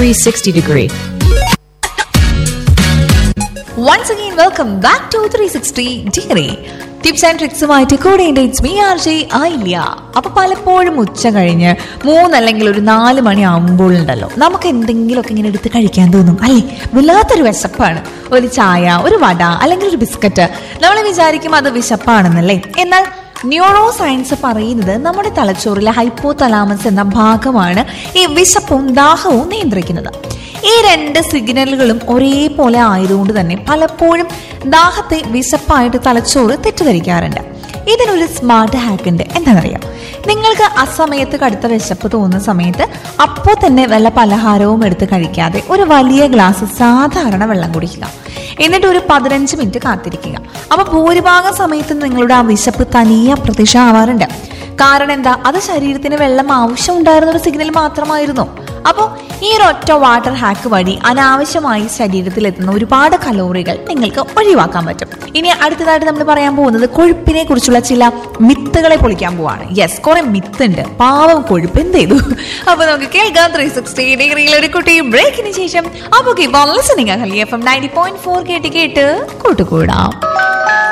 360 degree. Once again welcome back to three sixty degree tips and ട്രിക്സുമായിട്ട് കൂടെ ഉണ്ട് it's me R J ആയില്ല അപ്പൊ പലപ്പോഴും ഉച്ച കഴിഞ്ഞ് മൂന്നല്ലെങ്കിൽ ഒരു നാല് മണി ആകുമ്പോഴുണ്ടല്ലോ നമുക്ക് എന്തെങ്കിലുമൊക്കെ ഇങ്ങനെ എടുത്ത് കഴിക്കാൻ തോന്നും അല്ലേ വല്ലാത്തൊരു വിശപ്പാണ് ഒരു ചായ ഒരു വട അല്ലെങ്കിൽ ഒരു ബിസ്ക്കറ്റ് നമ്മൾ വിചാരിക്കും അത് വിശപ്പാണെന്നല്ലേ എന്നാൽ ന്യൂറോ സയൻസ് പറയുന്നത് നമ്മുടെ തലച്ചോറിലെ ഹൈപ്പോ തലാമസ് എന്ന ഭാഗമാണ് ഈ വിശപ്പും ദാഹവും നിയന്ത്രിക്കുന്നത് ഈ രണ്ട് സിഗ്നലുകളും ഒരേപോലെ ആയതുകൊണ്ട് തന്നെ പലപ്പോഴും ദാഹത്തെ വിശപ്പായിട്ട് തലച്ചോറ് തെറ്റിദ്ധരിക്കാറുണ്ട് ഇതിനൊരു സ്മാർട്ട് ഹാക്ക് ഉണ്ട് എന്താണെന്നറിയാം നിങ്ങൾക്ക് അസമയത്ത് കടുത്ത വിശപ്പ് തോന്നുന്ന സമയത്ത് അപ്പോൾ തന്നെ വല്ല പലഹാരവും എടുത്ത് കഴിക്കാതെ ഒരു വലിയ ഗ്ലാസ് സാധാരണ വെള്ളം കുടിക്കുക എന്നിട്ട് ഒരു പതിനഞ്ച് മിനിറ്റ് കാത്തിരിക്കുക അപ്പൊ ഭൂരിഭാഗം സമയത്ത് നിങ്ങളുടെ ആ വിശപ്പ് തനിയെ പ്രത്യക്ഷമാവാറുണ്ട് കാരണം എന്താ അത് ശരീരത്തിന് വെള്ളം ആവശ്യം ഉണ്ടായിരുന്ന ഒരു സിഗ്നൽ മാത്രമായിരുന്നു അപ്പോൾ ഈ ഒരു ഒറ്റ വാട്ടർ ഹാക്ക് വഴി അനാവശ്യമായി ശരീരത്തിൽ എത്തുന്ന ഒരുപാട് കലോറികൾ നിങ്ങൾക്ക് ഒഴിവാക്കാൻ പറ്റും ഇനി അടുത്തതായിട്ട് നമ്മൾ പറയാൻ പോകുന്നത് കൊഴുപ്പിനെ കുറിച്ചുള്ള ചില മിത്തുകളെ പൊളിക്കാൻ പോവാണ് യെസ് കുറെ മിത്ത് ഉണ്ട് പാവം കൊഴുപ്പ് എന്ത് ചെയ്തു അപ്പൊ നമുക്ക് കേൾക്കാം ത്രീ സിക്സ്റ്റി ഡിഗ്രിയിൽ ഒരു കുട്ടി ബ്രേക്കിന് ശേഷം അപ്പൊ listening F M ninety point four കേട്ട് കേട്ട് കൂട്ടുകൂടാം